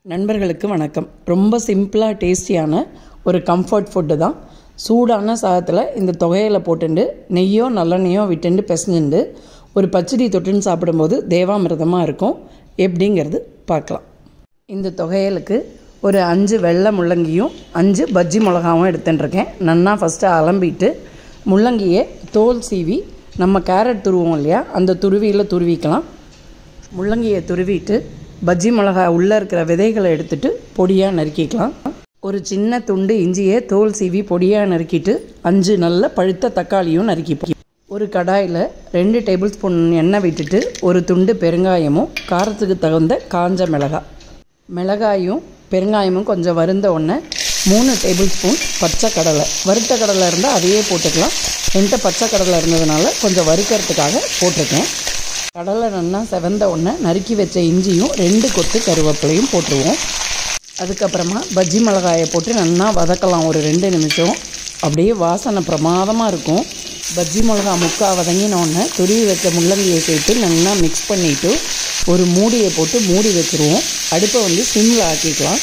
நண்பர்களுக்கு வணக்கம் ரொம்ப சிம்பிளாக டேஸ்டியான ஒரு கம்ஃபர்ட் ஃபுட்டு தான் சூடான சாதத்தில் இந்த தொகையில போட்டுண்டு நெய்யோ நல்லெண்ணெய்யோ விட்டுண்டு பிசைஞ்சுண்டு ஒரு பச்சடி தொட்டுன்னு சாப்பிடும்போது தேவாமிர்தமாக இருக்கும் எப்படிங்கிறது பார்க்கலாம் இந்த தொகையலுக்கு ஒரு அஞ்சு வெள்ளை முள்ளங்கியும் அஞ்சு பஜ்ஜி மிளகாவும் எடுத்துட்டுருக்கேன் நன்னா ஃபஸ்ட்டு அலம்பிட்டு முள்ளங்கியை தோல் சீவி நம்ம கேரட் துருவோம் இல்லையா அந்த துருவியில் துருவிக்கலாம் முள்ளங்கியை துருவிட்டு பஜ்ஜி மிளகா உள்ளே இருக்கிற விதைகளை எடுத்துட்டு பொடியாக நறுக்கிக்கலாம் ஒரு சின்ன துண்டு இஞ்சியை தோல் சீவி பொடியாக நறுக்கிட்டு அஞ்சு நல்ல பழுத்த தக்காளியும் நறுக்கிப்போம் ஒரு கடாயில் ரெண்டு டேபிள் ஸ்பூன் எண்ணெய் விட்டுட்டு ஒரு துண்டு பெருங்காயமும் காரத்துக்கு தகுந்த காஞ்ச மிளகாய் மிளகாயும் பெருங்காயமும் கொஞ்சம் வறுந்த உடனே மூணு டேபிள் ஸ்பூன் பச்சை கடலை வறுத்த கடலை இருந்தால் அதையே போட்டுக்கலாம் என்கிட்ட பச்சை கடலை இருந்ததுனால கொஞ்சம் வறுக்கிறதுக்காக போட்டிருக்கேன் கடலை நல்லா செவந்த உடனே நறுக்கி வச்ச இஞ்சியும் ரெண்டு கொத்து கருவேப்பிலையும் போட்டுருவோம் அதுக்கப்புறமா பஜ்ஜி மிளகாயை போட்டு நல்லா வதக்கலாம் ஒரு ரெண்டு நிமிஷம் அப்படியே வாசனை பிரமாதமாக இருக்கும் பஜ்ஜி மிளகா முக்கா வதங்கின உடனே துருவி வச்ச முள்ளங்கியை சேர்த்து நல்லா மிக்ஸ் பண்ணிவிட்டு ஒரு மூடியை போட்டு மூடி வச்சுருவோம் அடுப்பை வந்து சிம்மில் ஆக்கிக்கலாம்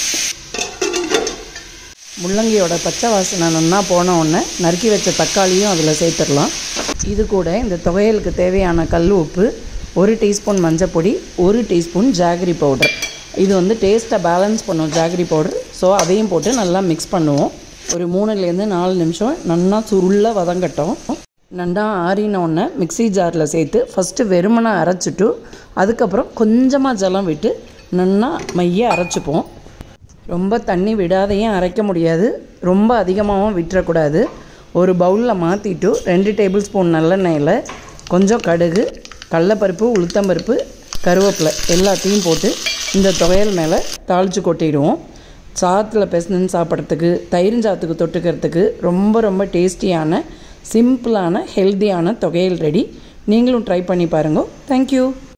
முள்ளங்கியோட பச்சை வாசனை நன்னா போன உடனே நறுக்கி வச்ச தக்காளியும் அதில் சேர்த்துடலாம் இது கூட இந்த துவையலுக்கு தேவையான கல் உப்பு ஒரு டீஸ்பூன் மஞ்சப்பொடி ஒரு டீஸ்பூன் ஜாகரி பவுடர் இது வந்து டேஸ்ட்டை பேலன்ஸ் பண்ணும் ஜாகரி பவுடர் ஸோ அதையும் போட்டு நல்லா மிக்ஸ் பண்ணுவோம் ஒரு மூணுலேருந்து நாலு நிமிஷம் நல்லா சுருளாக வதங்கட்டும் நல்லா ஆறின உடனே மிக்ஸி ஜாரில் சேர்த்து ஃபஸ்ட்டு வெறுமனை அரைச்சிட்டு அதுக்கப்புறம் கொஞ்சமாக ஜலம் விட்டு நல்லா மைய அரைச்சிப்போம் ரொம்ப தண்ணி விடாதையும் அரைக்க முடியாது ரொம்ப அதிகமாகவும் விட்டுறக்கூடாது ஒரு பவுலில் மாற்றிட்டு ரெண்டு டேபிள் ஸ்பூன் நல்லெண்ணெயில் கொஞ்சம் கடுகு கடலப்பருப்பு உளுத்தம்பருப்பு கருவேப்பிலை எல்லாத்தையும் போட்டு இந்த துவையல் மேலே தாளித்து கொட்டிடுவோம் சாத்தில் பிசைஞ்சு சாப்பிட்றதுக்கு தயிர் சாத்துக்கு தொட்டுக்கிறதுக்கு ரொம்ப ரொம்ப டேஸ்டியான சிம்பிளான ஹெல்த்தியான தொகையல் ரெடி நீங்களும் ட்ரை பண்ணி பாருங்க தேங்க்யூ